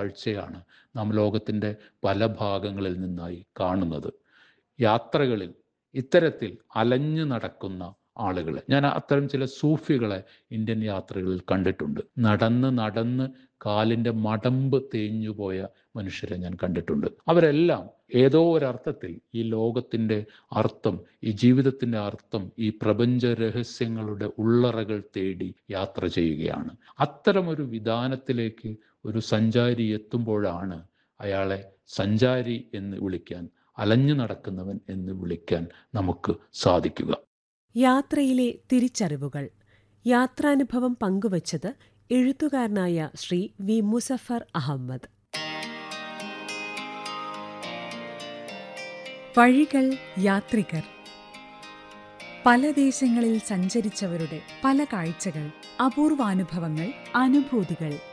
കാഴ്ചയാണ് നാം ലോകത്തിൻ്റെ പല ഭാഗങ്ങളിൽ നിന്നായി കാണുന്നത് യാത്രകളിൽ ഇത്തരത്തിൽ അലഞ്ഞു നടക്കുന്ന ആളുകളെ ഞാൻ അത്തരം ചില സൂഫികളെ ഇന്ത്യൻ യാത്രകളിൽ കണ്ടിട്ടുണ്ട് നടന്ന് നടന്ന് കാലിൻ്റെ മടമ്പ് തേഞ്ഞുപോയ മനുഷ്യരെ ഞാൻ കണ്ടിട്ടുണ്ട് അവരെല്ലാം ഏതോ ഒരർത്ഥത്തിൽ ഈ ലോകത്തിൻ്റെ അർത്ഥം ഈ ജീവിതത്തിൻ്റെ അർത്ഥം ഈ പ്രപഞ്ച രഹസ്യങ്ങളുടെ ഉള്ളറകൾ തേടി യാത്ര ചെയ്യുകയാണ് അത്തരമൊരു വിധാനത്തിലേക്ക് ഒരു സഞ്ചാരി എത്തുമ്പോഴാണ് അയാളെ സഞ്ചാരി എന്ന് വിളിക്കാൻ അലഞ്ഞു നടക്കുന്നവൻ എന്ന് വിളിക്കാൻ നമുക്ക് സാധിക്കുക യാത്രയിലെ തിരിച്ചറിവുകൾ യാത്രാനുഭവം പങ്കുവച്ചത് എഴുത്തുകാരനായ ശ്രീ വി മുസഫർ അഹമ്മദ് വഴികൾ യാത്രികർ പല ദേശങ്ങളിൽ സഞ്ചരിച്ചവരുടെ പല കാഴ്ചകൾ അപൂർവാനുഭവങ്ങൾ അനുഭൂതികൾ